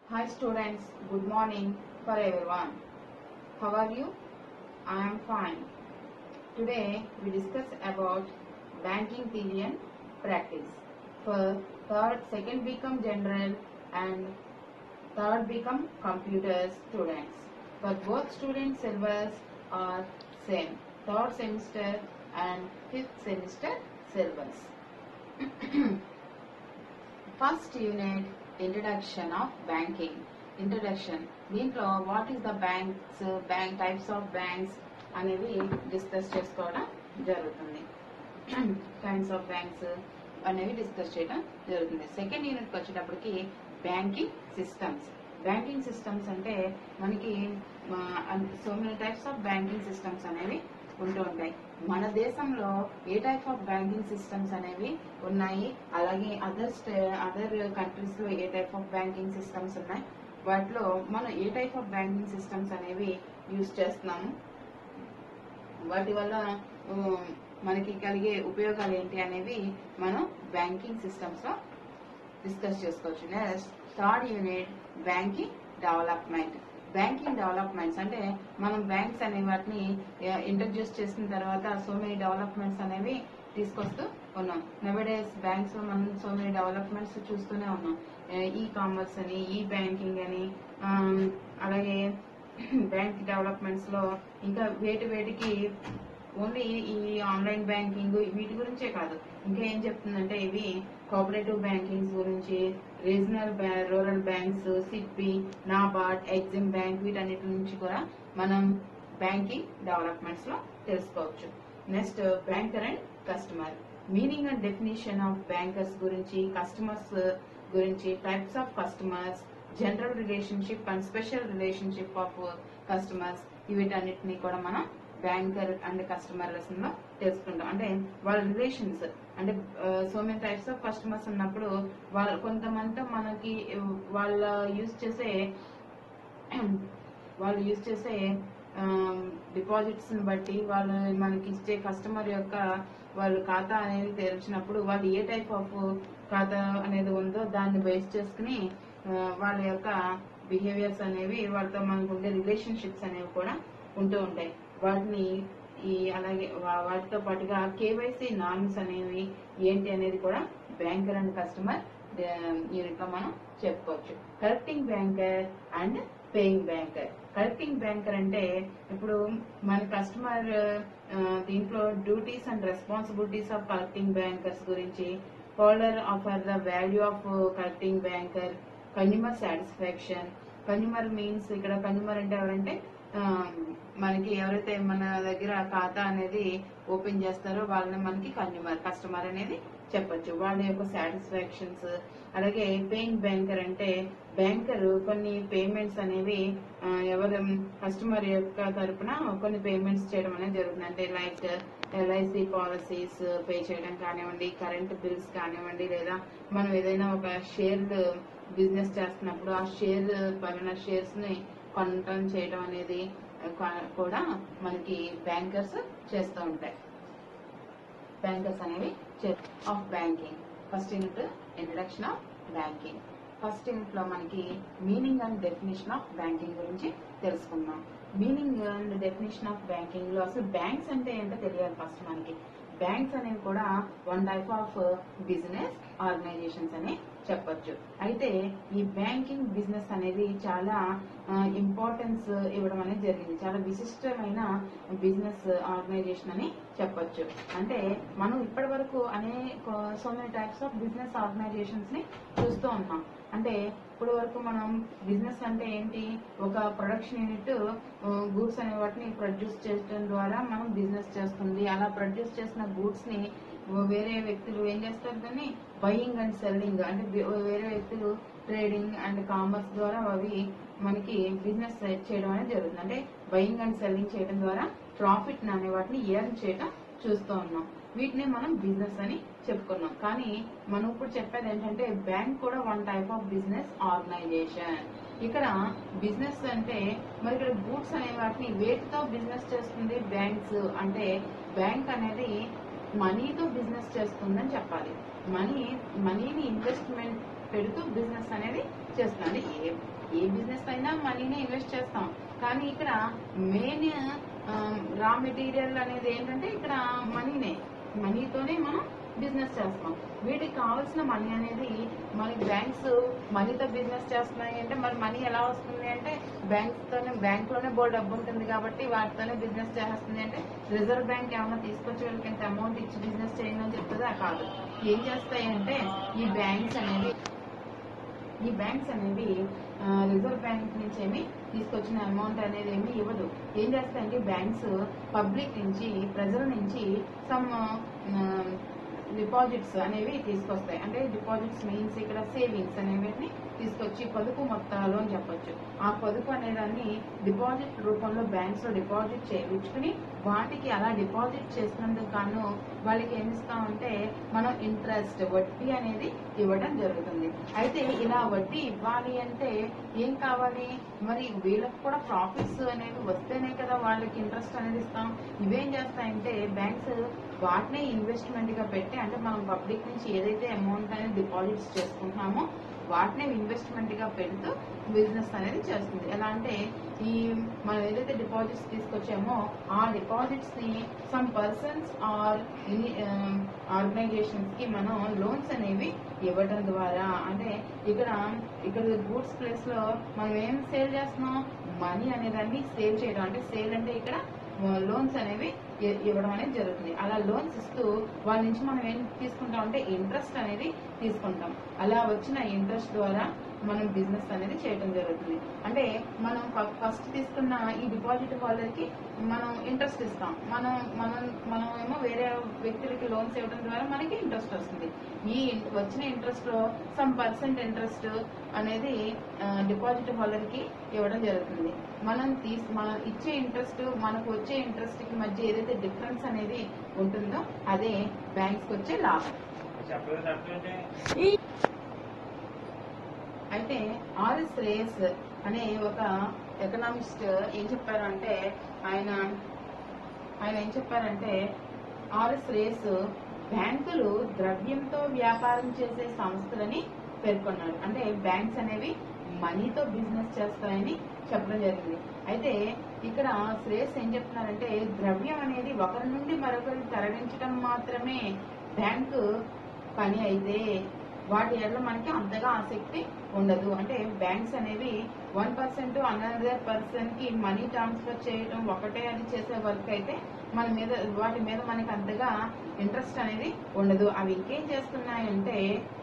Hi students, good morning for everyone. How are you? I am fine. Today we discuss about banking theory and practice. For third, second become general and third become computer students. For both student syllabus are same. Third semester and fifth semester syllabus. First unit introduction of banking introduction దీంట్లో what is the banks bank types of banks అనేవి discuss చేసుకోవడం జరుగుతుంది kinds of banks అనేవి discuss చేయడం జరుగుతుంది second యూనిట్కి వచ్చేటప్పటికి banking systems banking systems అంటే మనకి so many types of banking systems అనేవి ఉంటూ ఉంటాయి మన దేశంలో ఏ టైప్ ఆఫ్ బ్యాంకింగ్ సిస్టమ్స్ అనేవి ఉన్నాయి అలాగే అదర్ అదర్ కంట్రీస్ లో ఏ టైప్ ఆఫ్ బ్యాంకింగ్ సిస్టమ్స్ ఉన్నాయి వాటిలో మనం ఏ టైప్ ఆఫ్ బ్యాంకింగ్ సిస్టమ్స్ అనేవి యూజ్ చేస్తున్నాము వాటి వల్ల ఉమ్, మనకి కలిగే ఉపయోగాలు ఏంటి అనేవి మనం బ్యాంకింగ్ సిస్టమ్స్ లో డిస్కస్ చేసుకోవచ్చు next third unit banking development banking developments అంటే మనం బ్యాంక్స్ అనే వాటిని ఇంట్రడ్యూస్ చేసిన తర్వాత సో మెనీ డెవలప్మెంట్స్ అనేవి తీసుకొస్తూ ఉన్నాం నవడేస్ బ్యాంక్స్ లో మనం సో మెనీ డెవలప్మెంట్స్ చూస్తూనే ఉన్నాం ఈ కామర్స్ అని ఈ బ్యాంకింగ్ అని ఆమ్, అలాగే బ్యాంక్ డెవలప్మెంట్స్ లో ఇంకా వేటి వేటికి ఓన్లీ ఈ ఆన్లైన్ బ్యాంకింగ్ వీటి గురించే కాదు ఇంకా ఏం చెప్తుందంటే ఇవి కోఆపరేటివ్ బ్యాంకింగ్స్ గురించి రీజనల్ రూరల్ బ్యాంక్స్ సిప్పి నాబార్డ్ ఎగ్జిమ్ బ్యాంక్ వీటన్నిటి నుంచి కూడా మనం బ్యాంకింగ్ డెవలప్మెంట్స్ లో తెలుసుకోవచ్చు next banker and customer meaning and definition of bankers గురించి కస్టమర్స్ గురించి types of customers general relationship and special relationship of customers వీటన్నిటిని కూడా మనం బ్యాంకర్ అండ్ కస్టమర్ లెసన్ లో తెలుసుకుంటాం అంటే వాళ్ళ రిలేషన్స్ అంటే so many types of customers ఉన్నప్పుడు వాళ్ళ కొంతమంది మనకి వాళ్ళ యూజ్ చేసే వాళ్ళు యూజ్ చేసే డిపాజిట్స్ ని బట్టి వాళ్ళు మనకి ఇచ్చే కస్టమర్ యొక్క వాళ్ళు ఖాతా అనేది తెరిచినప్పుడు వాళ్ళు ఏ టైప్ ఆఫ్ ఖాతా అనేది ఉందో దాన్ని బేస్ చేసుకుని ఆ, వాళ్ళ యొక్క బిహేవియర్స్ అనేవి వాళ్ళతో మనకు ఉండే రిలేషన్షిప్స్ అనేవి కూడా ఉంటూ ఉంటాయి వాటిని ఈ అలాగే వా- వాటితో పాటుగా కేవైసీ నార్మ్స్ అనేవి ఏంటి అనేది కూడా బ్యాంకర్ అండ్ కస్టమర్ యూనిట్ లో మనం చెప్పుకోవచ్చు correcting banker and paying banker correcting banker అంటే ఇప్పుడు మన కస్టమర్ దీంట్లో duties and responsibilities of collecting bankers గురించి holder offer the value of collecting banker consumer satisfaction consumer means ఇక్కడ కన్యూమర్ అంటే ఎవరంటే ఆ, మనకి ఎవరైతే మన దగ్గర ఖాతా అనేది ఓపెన్ చేస్తారో వాళ్ళని మనకి కన్యూమర్ కస్టమర్ అనేది చెప్పొచ్చు వాళ్ళ యొక్క సాటిస్ఫాక్షన్స్ అలాగే పేయింగ్ బ్యాంకర్ అంటే బ్యాంకర్ కొన్ని పేమెంట్స్ అనేవి ఆ, ఎవరు కస్టమర్ యొక్క తరపున కొన్ని పేమెంట్స్ చేయడం అనేది జరుగుతుంది అంటే లైక్ ఎల్ఐసి పాలసీస్ పే చేయడం కానివ్వండి కరెంట్ బిల్స్ కానివ్వండి లేదా మనం ఏదైనా ఒక షేర్ బిజినెస్ చేస్తున్నప్పుడు ఆ షేర్ పలానా షేర్స్ ని కొనటం చేయడం అనేది కా- కూడా మనకి బ్యాంకర్స్ చేస్తూ ఉంటాయి బ్యాంకర్స్ అనేవి of banking first unit introduction of banking first unit లో మనకి meaning and definition of banking గురించి తెలుసుకుందాం meaning and definition of banking లో అసలు బ్యాంక్స్ అంటే ఏంటో తెలియాలి ఫస్ట్ మనకి బ్యాంక్స్ అనేవి కూడా one type of business organisations అని చెప్పొచ్చు అయితే ఈ బ్యాంకింగ్ బిజినెస్ అనేది చాలా ఇంపార్టెన్స్ ఇవ్వడం అనేది జరిగింది చాలా విశిష్టమైన బిజినెస్ ఆర్గనైజేషన్ అని చెప్పొచ్చు అంటే మనం ఇప్పటి వరకు అనేక so many types of business organisations ని చూస్తూ ఉన్నాం అంటే ఇప్పటి వరకు మనం బిజినెస్ అంటే ఏంటి ఒక ప్రొడక్షన్ యూనిట్ గూడ్స్ అనే వాటిని ప్రొడ్యూస్ చేయడం ద్వారా మనం బిజినెస్ చేస్తుంది అలా ప్రొడ్యూస్ చేసిన గూడ్స్ ని వేరే వ్యక్తులు ఏం చేస్తారు దాన్ని బయింగ్ అండ్ సెల్లింగ్ అంటే వే- వేరే వ్యక్తులు ట్రేడింగ్ అండ్ కామర్స్ ద్వారా అవి మనకి బిజినెస్ చేయడం అనేది జరుగుతుంది అంటే బయింగ్ అండ్ సెల్లింగ్ చేయడం ద్వారా ప్రాఫిట్ అనే వాటిని ఎర్న్ చేయడం చూస్తూ ఉన్నాం వీటిని మనం బిజినెస్ అని చెప్పుకున్నాం కానీ మనం ఇప్పుడు చెప్పేది ఏంటంటే బ్యాంక్ కూడా one type of business organisation ఇక్కడ బిజినెస్ అంటే మరి ఇక్కడ గూడ్స్ అనే వాటిని వేటితో బిజినెస్ చేస్తుంది బ్యాంక్స్ అంటే బ్యాంక్ అనేది మనీతో బిజినెస్ చేస్తుందని చెప్పాలి మనీ మనీని ఇన్వెస్ట్మెంట్ పెడుతూ బిజినెస్ అనేది చేస్తుంది అంటే ఏ ఏ బిజినెస్ అయినా మనీనే ఇన్వెస్ట్ చేస్తాం కానీ ఇక్కడ మెయిన్ రా మెటీరియల్ అనేది ఏంటంటే ఇక్కడ మనీనే మనీతోనే మనం బిజినెస్ చేస్తాం వీటికి కావాల్సిన మనీ అనేది మనకి బ్యాంక్స్ మనీతో బిజినెస్ చేస్తున్నాయి అంటే మరి మనీ ఎలా వస్తుంది అంటే బ్యాంక్స్ తోనే బ్యాంక్ లోనే బోర్డు డబ్బు ఉంటుంది కాబట్టి వాటితోనే బిజినెస్ చేస్తుంది అంటే రిజర్వ్ బ్యాంక్ ఏమైనా తీసుకొచ్చి వీళ్ళకి ఇంత అమౌంట్ ఇచ్చి బిజినెస్ చేయండి అని చెప్తుందా కాదు ఏం చేస్తాయి అంటే ఈ బ్యాంక్స్ అనేవి ఈ బ్యాంక్స్ అనేవి ఆ, రిజర్వ్ బ్యాంక్ నుంచి ఏమి తీసుకొచ్చిన అమౌంట్ అనేది ఏమి ఇవ్వదు ఏం చేస్తాయంటే బ్యాంక్స్ పబ్లిక్ నుంచి ప్రజల నుంచి సమ్ డిపాజిట్స్ అనేవి తీసుకొస్తాయి అంటే డిపాజిట్స్ మీన్స్ ఇక్కడ సేవింగ్స్ అనేవి తీసుకొచ్చి పొదుపు మొత్తాలు అని చెప్పొచ్చు ఆ పొదుపు అనేదాన్ని డిపాజిట్ రూపంలో బ్యాంక్స్ లో డిపాజిట్ చేయించుకుని వాటికి అలా డిపాజిట్ చేసినందుకు గాను వాళ్ళకి ఏమి ఇస్తామంటే మనం ఇంట్రెస్ట్ వడ్డీ అనేది ఇవ్వడం జరుగుతుంది అయితే ఇలా వడ్డీ ఇవ్వాలి అంటే ఏం కావాలి మరి వీళ్ళకి కూడా ప్రాఫిట్స్ అనేవి వస్తేనే కదా వాళ్ళకి ఇంట్రెస్ట్ అనేది ఇస్తాం ఇవేం చేస్తాయంటే బ్యాంక్స్ వాటినే ఇన్వెస్ట్మెంట్ గా పెట్టి అంటే మనం పబ్లిక్ నుంచి ఏదైతే అమౌంట్ అనేది డిపాజిట్స్ చేసుకుంటున్నామో వాటినే ఇన్వెస్ట్మెంట్ గా పెడుతూ బిజినెస్ అనేది చేస్తుంది ఎలా అంటే ఈ మనం ఏదైతే డిపాజిట్స్ తీసుకొచ్చామో ఆ డిపాజిట్స్ ని సమ్ పర్సన్స్ ఆర్ ఆర్గనైజేషన్స్ కి మనం లోన్స్ అనేవి ఇవ్వడం ద్వారా అంటే ఇక్కడ ఇక్కడ గూడ్స్ ప్లేస్ లో మనం ఏం సేల్ చేస్తున్నాం మనీ అనేదాన్ని సేల్ చేయడం అంటే సేల్ అంటే ఇక్కడ లోన్స్ అనేవి ఇ- ఇవ్వడం అనేది జరుగుతుంది అలా లోన్స్ ఇస్తూ వాళ్ళ నుంచి మనం ఏం తీసుకుంటాం అంటే ఇంట్రెస్ట్ అనేది తీసుకుంటాం అలా వచ్చిన ఇంట్రెస్ట్ ద్వారా మనం బిజినెస్ అనేది చేయడం జరుగుతుంది అంటే మనం ఫస్ట్ తీసుకున్న ఈ డిపాజిట్ హోల్డర్ కి మనం ఇంట్రెస్ట్ ఇస్తాం మనం మనం మనం ఏమో వేరే వ్యక్తులకి లోన్స్ ఇవ్వడం ద్వారా మనకి ఇంట్రెస్ట్ వస్తుంది ఈ వచ్చిన ఇంట్రెస్ట్ లో సమ్ పర్సెంట్ ఇంట్రెస్ట్ అనేది డిపాజిట్ హోల్డర్ కి ఇవ్వడం జరుగుతుంది మనం తీసి మనం ఇచ్చే ఇంట్రెస్ట్ మనకు వచ్చే ఇంట్రెస్ట్ కి మధ్య ఏదైతే డిఫరెన్స్ అనేది ఉంటుందో అదే బ్యాంక్స్ కి వచ్చే లాభం చెప్పలేదు చెప్పలేంటే అయితే ఆర్ఎస్ రేస్ అనే ఒక ఎకనామిస్ట్ ఏం చెప్పారు అంటే ఆయన ఆయన ఏం చెప్పారంటే ఆర్ఎస్ రేస్ బ్యాంకులు ద్రవ్యంతో వ్యాపారం చేసే సంస్థలని పేర్కొన్నాడు అంటే బ్యాంక్స్ అనేవి మనీతో బిజినెస్ చేస్తాయని చెప్పడం జరిగింది అయితే ఇక్కడ శ్రేయస్ ఏం చెప్తున్నారంటే ద్రవ్యం అనేది ఒకరి నుండి మరొకరికి తరలించడం మాత్రమే బ్యాంకు పని అయితే వాటి ఎడల మనకి అంతగా ఆసక్తి ఉండదు అంటే బ్యాంక్స్ అనేవి వన్ పర్సెంట్ అనదర్ పర్సన్ కి మనీ ట్రాన్స్ఫర్ చేయడం ఒకటే అది చేసే వర్క్ అయితే మన మీద వాటి మీద మనకి అంతగా ఇంట్రెస్ట్ అనేది ఉండదు అవి ఇంకేం చేస్తున్నాయంటే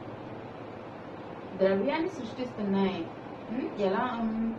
ద్రవ్యాన్ని సృష్టిస్తున్నాయి ఉమ్, ఎలా ఉమ్,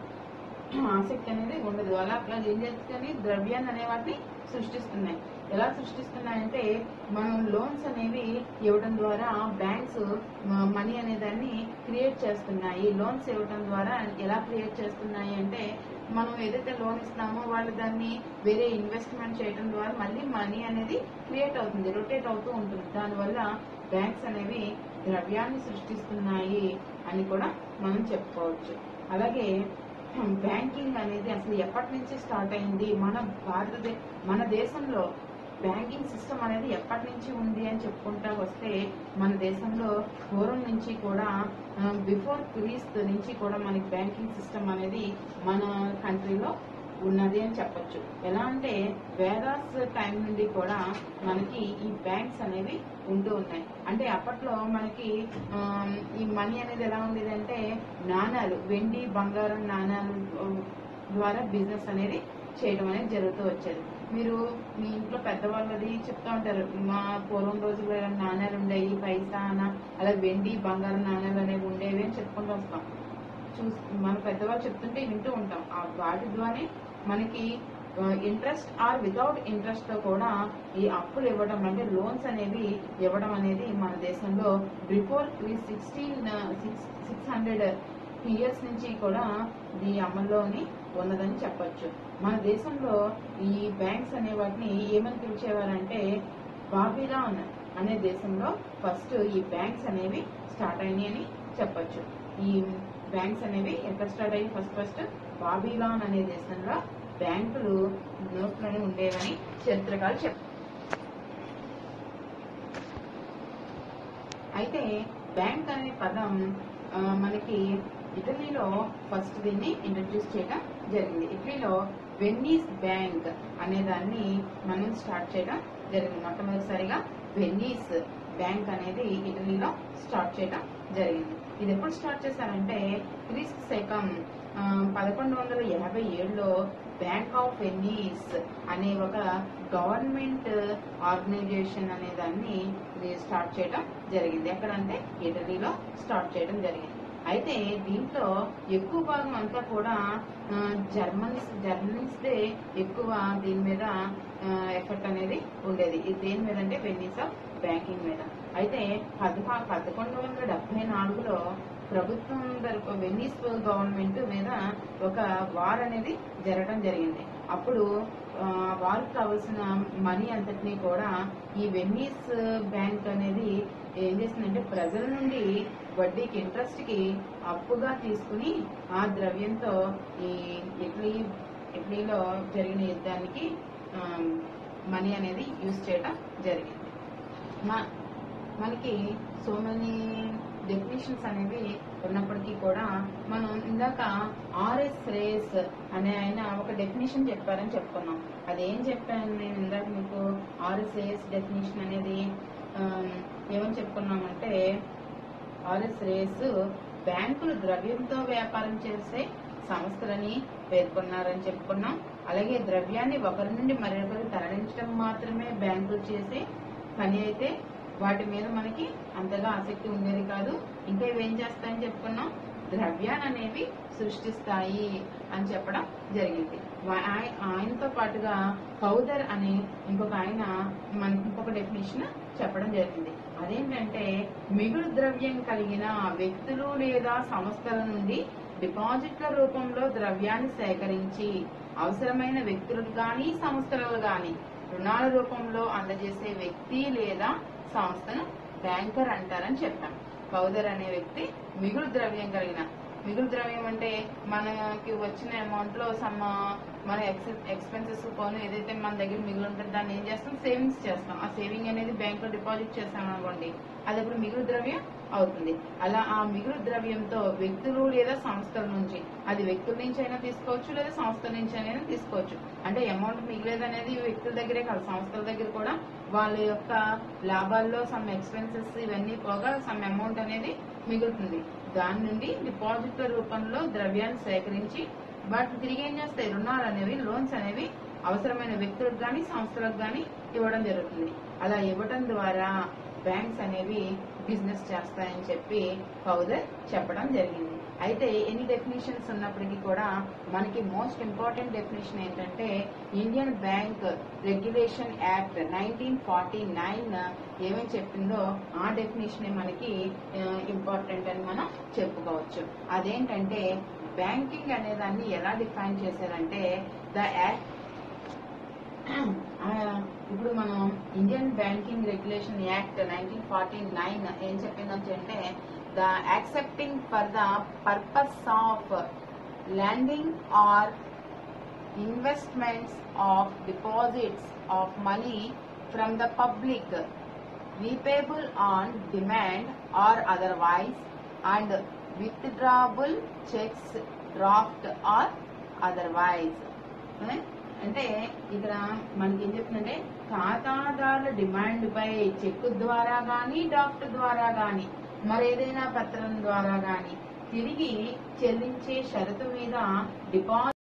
ఆసక్తి అనేది ఉండదు అలా అది ఏం చేస్తుంది ద్రవ్యాన్ని అనే వాటిని సృష్టిస్తున్నాయి ఎలా సృష్టిస్తున్నాయంటే మనం లోన్స్ అనేవి ఇవ్వడం ద్వారా బ్యాంక్స్ మనీ అనే దాన్ని క్రియేట్ చేస్తున్నాయి లోన్స్ ఇవ్వడం ద్వారా ఎలా క్రియేట్ చేస్తున్నాయి అంటే మనం ఏదైతే లోన్ ఇస్తామో వాళ్ళు దాన్ని వేరే ఇన్వెస్ట్మెంట్ చేయడం ద్వారా మళ్ళీ మనీ అనేది క్రియేట్ అవుతుంది రొటేట్ అవుతూ ఉంటుంది దానివల్ల బ్యాంక్స్ అనేవి ద్రవ్యాన్ని సృష్టిస్తున్నాయి అని కూడా మనం చెప్పుకోవచ్చు అలాగే బ్యాంకింగ్ అనేది అసలు ఎప్పటి నుంచి స్టార్ట్ అయింది మన భారతదే మన దేశంలో బ్యాంకింగ్ సిస్టమ్ అనేది ఎప్పటి నుంచి ఉంది అని చెప్పుకుంటా వస్తే మన దేశంలో పూర్వం నుంచి కూడా బిఫోర్ క్రీస్తు నుంచి కూడా మనకి బ్యాంకింగ్ సిస్టమ్ అనేది మన కంట్రీలో ఉన్నది అని చెప్పొచ్చు ఎలా అంటే వేదాస్ టైం నుండి కూడా మనకి ఈ బ్యాంక్స్ అనేవి ఉంటూ ఉన్నాయి అంటే అప్పట్లో మనకి ఆమ్, ఈ మనీ అనేది ఎలా ఉండేది అంటే నాణాలు వెండి బంగారం నాణాలు ఆ, ద్వారా బిజినెస్ అనేది చేయడం అనేది జరుగుతూ వచ్చేది మీరు మీ ఇంట్లో పెద్దవాళ్ళది చెప్తా ఉంటారు మా పూర్వం రోజుల్లో ఇలా నాణాలు ఉండేవి పైసా అన అలా వెండి బంగారం నాణాలు అనేవి ఉండేవి అని చెప్పుకుంటూ వస్తాం చూసి మన పెద్దవాళ్ళు చెప్తుంటే వింటూ ఉంటాం ఆ వాటి ద్వారానే మనకి ఇంట్రెస్ట్ ఆర్ వితౌట్ ఇంట్రెస్ట్ తో కూడా ఈ అప్పులు ఇవ్వడం అంటే లోన్స్ అనేవి ఇవ్వడం అనేది మన దేశంలో before sixteen six six hundred years నుంచి కూడా ఇది అమల్లోని ఉన్నదని చెప్పొచ్చు మన దేశంలో ఈ బ్యాంక్స్ అనే వాటిని ఏమని పిలిచేవారంటే బాబిలాన్ అనే దేశంలో ఫస్ట్ ఈ బ్యాంక్స్ అనేవి స్టార్ట్ అయినాయి అని చెప్పొచ్చు ఈ బ్యాంక్స్ అనేవి ఎక్కడ స్టార్ట్ అయ్యి ఫస్ట్ ఫస్ట్ బాబిలాన్ అనే దేశంలో బ్యాంకులు నోట్లోనే ఉండేవని చరిత్రకారులు చెప్ అయితే బ్యాంక్ అనే పదం ఆ, మనకి ఇటలీలో ఫస్ట్ దీన్ని ఇంట్రడ్యూస్ చేయడం జరిగింది ఇటలీలో వెన్నీస్ బ్యాంక్ అనే దాన్ని మనం స్టార్ట్ చేయడం జరిగింది మొట్టమొదటిసారిగా వెన్నీస్ బ్యాంక్ అనేది ఇటలీలో స్టార్ట్ చేయడం జరిగింది ఇది ఎప్పుడు స్టార్ట్ చేశారంటే క్రీస్తు శకం ఆ, పదకొండు వందల యాభై ఏడులో బ్యాంక్ ఆఫ్ వెన్నీస్ అనే ఒక గవర్నమెంట్ ఆర్గనైజేషన్ అనే దాన్ని ఇది స్టార్ట్ చేయడం జరిగింది ఎక్కడంటే ఇటలీలో స్టార్ట్ చేయడం జరిగింది అయితే దీంట్లో ఎక్కువ భాగం అంతా కూడా ఆ, జర్మన్స్ జర్మనీస్దే ఎక్కువ దీని మీద ఎఫెక్ట్ అనేది ఉండేది ఇది దేని మీద అంటే వెన్నీస్ ఆఫ్ బ్యాంకింగ్ మీద అయితే పదహా పదకొండు వందల డెబ్బై నాలుగులో ప్రభుత్వం తరపు వెన్నీస్ గవర్నమెంట్ మీద ఒక వార్ అనేది జరగడం జరిగింది అప్పుడు ఆ, వారికి కావాల్సిన మనీ అంతటినీ కూడా ఈ వెన్నీస్ బ్యాంక్ అనేది ఏం చేసిందంటే ప్రజల నుండి వడ్డీకి ఇంట్రెస్ట్ కి అప్పుగా తీసుకుని ఆ ద్రవ్యంతో ఈ ఇటలీ ఇటలీలో జరిగిన యుద్ధానికి మనీ అనేది యూజ్ చేయడం జరిగింది మ- మనకి సో మెనీ డెఫినేషన్స్ అనేవి ఉన్నప్పటికీ కూడా మనం ఇందాక ఆర్ఎస్ రేస్ అనే ఆయన ఒక డెఫినేషన్ చెప్పారని చెప్పుకున్నాం అదేం చెప్పాను నేను ఇందాక మీకు ఆర్ఎస్ రేస్ డెఫినేషన్ అనేది ఆమ్, ఏమని చెప్పుకున్నామంటే ఆర్ఎస్ రేస్ బ్యాంకులు ద్రవ్యంతో వ్యాపారం చేసే సంస్థలని పేర్కొన్నారని చెప్పుకున్నాం అలాగే ద్రవ్యాన్ని ఒకరి నుండి మరొకరికి తరలించడం మాత్రమే బ్యాంకులు చేసే పని అయితే వాటి మీద మనకి అంతగా ఆసక్తి ఉండేది కాదు ఇంకా ఇవేం చేస్తాయని చెప్పుకున్నాం ద్రవ్యాన్ని అనేవి సృష్టిస్తాయి అని చెప్పడం జరిగింది వా- ఆయ- ఆయనతో పాటుగా కౌదర్ అనే ఇంకొక ఆయన మనకి ఇంకొక డెఫినేషన్ చెప్పడం జరిగింది అదేంటంటే మిగులు ద్రవ్యం కలిగిన వ్యక్తులు లేదా సంస్థల నుండి డిపాజిట్ల రూపంలో ద్రవ్యాన్ని సేకరించి అవసరమైన వ్యక్తులకు గాని సంస్థలకు గాని రుణాల రూపంలో అందజేసే వ్యక్తి లేదా సంస్థను బ్యాంకర్ అంటారని చెప్పాం కౌదర్ అనే వ్యక్తి మిగులు ద్రవ్యం కలిగిన మిగులు ద్రవ్యం అంటే మనకి వచ్చిన అమౌంట్ లో సమ్ మన ఎక్స్పెన్సెస్ పోను ఏదైతే మన దగ్గర మిగులు ఉంటుందో దాన్ని ఏం చేస్తాం సేవింగ్స్ చేస్తాం ఆ సేవింగ్ అనేది బ్యాంక్ లో డిపాజిట్ చేస్తాం అనుకోండి అది అప్పుడు మిగులు ద్రవ్యం అవుతుంది అలా ఆ మిగులు ద్రవ్యంతో వ్యక్తులు లేదా సంస్థల నుంచి అది వ్యక్తుల నుంచి అయినా తీసుకోవచ్చు లేదా సంస్థల నుంచి అయినా తీసుకోవచ్చు అంటే అమౌంట్ మిగిలేదు అనేది వ్యక్తుల దగ్గరే కాదు సంస్థల దగ్గర కూడా వాళ్ళ యొక్క లాభాల్లో సమ్ ఎక్స్పెన్సెస్ ఇవన్నీ పోగా సమ్ అమౌంట్ అనేది మిగులుతుంది దాని నుండి డిపాజిట్ల రూపంలో ద్రవ్యాన్ని సేకరించి వాటిని తిరిగి ఏం చేస్తాయి రుణాలు అనేవి లోన్స్ అనేవి అవసరమైన వ్యక్తులకు కానీ సంస్థలకు కానీ ఇవ్వడం జరుగుతుంది అలా ఇవ్వడం ద్వారా బ్యాంక్స్ అనేవి బిజినెస్ చేస్తాయని చెప్పి కౌదర్ చెప్పడం జరిగింది అయితే ఎన్ని డెఫినేషన్స్ ఉన్నప్పటికీ కూడా మనకి మోస్ట్ ఇంపార్టెంట్ డెఫినేషన్ ఏంటంటే Indian bank regulation act nineteen forty nine ఏమేమి చెప్పిందో ఆ డెఫినేషన్ మనకి ఇంపార్టెంట్ అని మనం చెప్పుకోవచ్చు అదేంటంటే బ్యాంకింగ్ అనే దాన్ని ఎలా డిఫైన్ చేశారంటే ద యాక్ట్ ఆ, ఇప్పుడు మనం Indian banking regulation act nineteen forty nine ఏం చెప్పిందని అంటే the accepting for the purpose of lending or investments of deposits of money from the public repayable on demand or otherwise and withdrawable checks draft or otherwise ఏ? అంటే ఇక్కడ మనకి ఏం చెప్తుందంటే ఖాతాదారుల డిమాండ్ పై చెక్ ద్వారా గాని డ్రాఫ్ట్ ద్వారా గాని మరేదైనా పత్రం ద్వారా గాని తిరిగి చెల్లించే షరతు మీద డిపాజిట్